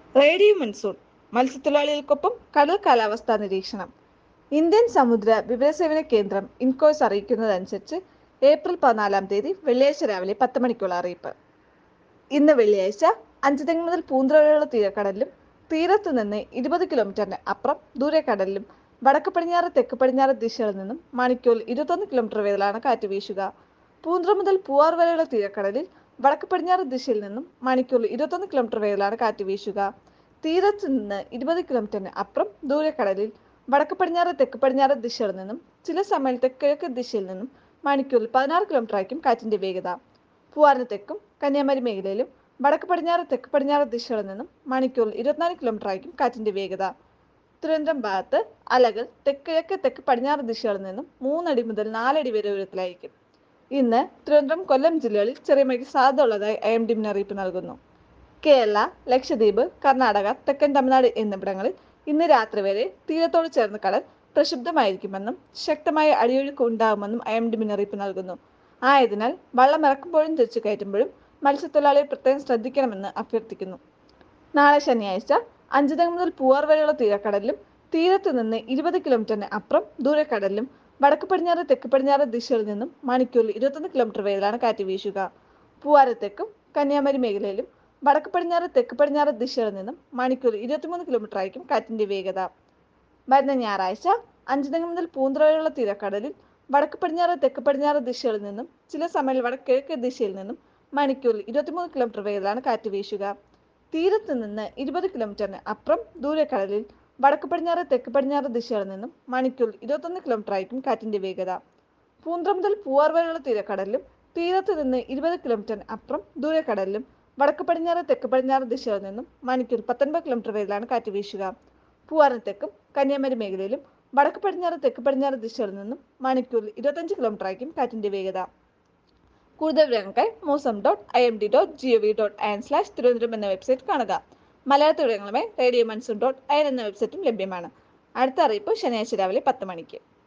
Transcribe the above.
radio monsoon മത്സ്യത്തൊഴിലാളികൾക്കൊപ്പം കടൽ കാലാവസ്ഥാ നിരീക്ഷണം ഇന്ത്യൻ സമുദ്ര വിവരസേവന കേന്ദ്രം ഇൻകോയ്സ് അറിയിക്കുന്നതനുസരിച്ച് ഏപ്രിൽ പതിനാലാം തീയതി വെള്ളിയാഴ്ച രാവിലെ പത്ത് മണിക്കുള്ള അറിയിപ്പ് ഇന്ന് വെള്ളിയാഴ്ച അഞ്ചുതെങ്ങ് മുതൽ പൂന്തറ വരെയുള്ള തീരക്കടലിലും തീരത്ത് നിന്ന് ഇരുപത് കിലോമീറ്ററിന് അപ്പുറം ദൂരക്കടലിലും വടക്ക് പടിഞ്ഞാറ് തെക്ക് പടിഞ്ഞാറ് ദിശകളിൽ നിന്നും മണിക്കൂറിൽ ഇരുപത്തൊന്ന് കിലോമീറ്റർ വേഗത്തിലാണ് കാറ്റ് വീശുക പൂന്തറ മുതൽ പൂവാർ വരെയുള്ള തീരക്കടലിൽ വടക്ക് പടിഞ്ഞാറ് ദിശയിൽ നിന്നും മണിക്കൂറിൽ ഇരുപത്തൊന്ന് കിലോമീറ്റർ വേഗത്തിലാണ് കാറ്റ് വീശുക തീരത്ത് നിന്ന് ഇരുപത് കിലോമീറ്ററിന് അപ്പുറം ദൂരക്കടലിൽ വടക്ക് പടിഞ്ഞാറ് തെക്ക് പടിഞ്ഞാറ് ദിശകളിൽ നിന്നും ചില സമയത്ത് കിഴക്ക് ദിശയിൽ നിന്നും മണിക്കൂറിൽ പതിനാറ് കിലോമീറ്റർ ആയിരിക്കും കാറ്റിന്റെ വേഗത പൂവാറിന് തെക്കും കന്യാകുമാരി മേഖലയിലും വടക്ക് പടിഞ്ഞാറ് തെക്ക് പടിഞ്ഞാറ് ദിശകളിൽ നിന്നും മണിക്കൂറിൽ ഇരുപത്തിനാല് കിലോമീറ്റർ ആയിരിക്കും കാറ്റിന്റെ വേഗത തിരുവനന്തപുരം ഭാഗത്ത് അലകൾ തെക്ക് കിഴക്ക് തെക്ക് പടിഞ്ഞാറ് ദിശകളിൽ നിന്നും മൂന്നടി മുതൽ നാലടി വരെ ഉയരത്തിലായിരിക്കും ഇന്ന് തിരുവനന്തപുരം കൊല്ലം ജില്ലകളിൽ ചെറിയ മഴയ്ക്ക് സാധ്യത ഉള്ളതായി ഐ എം ഡി മുന്നറിയിപ്പ് നൽകുന്നു കേരള ലക്ഷദ്വീപ് കർണാടക തെക്കൻ തമിഴ്നാട് എന്നിവിടങ്ങളിൽ ഇന്ന് രാത്രി വരെ തീരത്തോട് ചേർന്ന കടൽ പ്രക്ഷുബ്ധമായിരിക്കുമെന്നും ശക്തമായ അടിയൊഴുക്ക് ഉണ്ടാകുമെന്നും ഐ എം ഡി മുന്നറിയിപ്പ് നൽകുന്നു ആയതിനാൽ വള്ളം ഇറക്കുമ്പോഴും തിരിച്ചു കയറ്റുമ്പോഴും മത്സ്യത്തൊഴിലാളികൾ പ്രത്യേകം ശ്രദ്ധിക്കണമെന്ന് അഭ്യർത്ഥിക്കുന്നു നാളെ ശനിയാഴ്ച അഞ്ചുതെങ്ങ് മുതൽ പൂവാർ വരെയുള്ള തീരക്കടലിലും തീരത്ത് നിന്ന് ഇരുപത് കിലോമീറ്ററിന് അപ്പുറം ദൂരക്കടലിലും വടക്ക് പടിഞ്ഞാറ് തെക്ക് പടിഞ്ഞാറ് ദിശയിൽ നിന്നും മണിക്കൂറിൽ ഇരുപത്തൊന്ന് കിലോമീറ്റർ വേഗത്തിലാണ് കാറ്റ് വീശുക പൂവാരത്തേക്കും കന്യാകുമാരി മേഖലയിലും വടക്ക് പടിഞ്ഞാറ് തെക്ക് പടിഞ്ഞാറ് ദിശയിൽ നിന്നും മണിക്കൂറിൽ ഇരുപത്തിമൂന്ന് കിലോമീറ്റർ ആയിരിക്കും കാറ്റിന്റെ വേഗത വരുന്ന ഞായറാഴ്ച അഞ്ചുതെങ്ങ് മുതൽ പൂന്തറ വരെയുള്ള തീരക്കടലിൽ വടക്ക് പടിഞ്ഞാറ് തെക്ക് പടിഞ്ഞാറ് ദിശകളിൽ നിന്നും ചില സമയങ്ങളിൽ വടക്ക് കിഴക്ക് ദിശയിൽ നിന്നും മണിക്കൂറിൽ ഇരുപത്തിമൂന്ന് കിലോമീറ്റർ വേഗത്തിലാണ് കാറ്റ് വീശുക തീരത്ത് നിന്ന് ഇരുപത് കിലോമീറ്ററിന് അപ്പുറം ദൂരക്കടലിൽ വടക്ക് പടിഞ്ഞാറ് തെക്ക് പടിഞ്ഞാറ് ദിശകളിൽ നിന്നും മണിക്കൂറിൽ ഇരുപത്തൊന്ന് കിലോമീറ്റർ ആയിരിക്കും കാറ്റിന്റെ വേഗത പൂന്തറ മുതൽ പൂവാർ വരെയുള്ള തീരക്കടലിലും തീരത്ത് നിന്ന് ഇരുപത് കിലോമീറ്ററിന് അപ്പുറം ദൂരക്കടലിലും വടക്ക് പടിഞ്ഞാറ് തെക്ക് പടിഞ്ഞാറ് ദിശകളിൽ നിന്നും മണിക്കൂർ പത്തൊൻപത് കിലോമീറ്റർ വേഗത്തിലാണ് കാറ്റ് വീശുക പൂവാറിന് തെക്കും കന്യാകുമാരി മേഖലയിലും വടക്ക് പടിഞ്ഞാറ് തെക്ക് പടിഞ്ഞാറ് ദിശകളിൽ നിന്നും മണിക്കൂറിൽ ഇരുപത്തഞ്ച് കിലോമീറ്റർ ആയിരിക്കും കാറ്റിന്റെ വേഗത കൂടുതൽ വിവരങ്ങൾക്കായി mausam dot I M D dot G O V dot I N slash Thiruvananthapuram എന്ന വെബ്സൈറ്റ് കാണുക മലയാളത്തിൽ വിവരങ്ങളുമായി radio monsoon dot I N എന്ന വെബ്സൈറ്റും ലഭ്യമാണ് അടുത്ത അറിയിപ്പ് ശനിയാഴ്ച രാവിലെ പത്ത് മണിക്ക്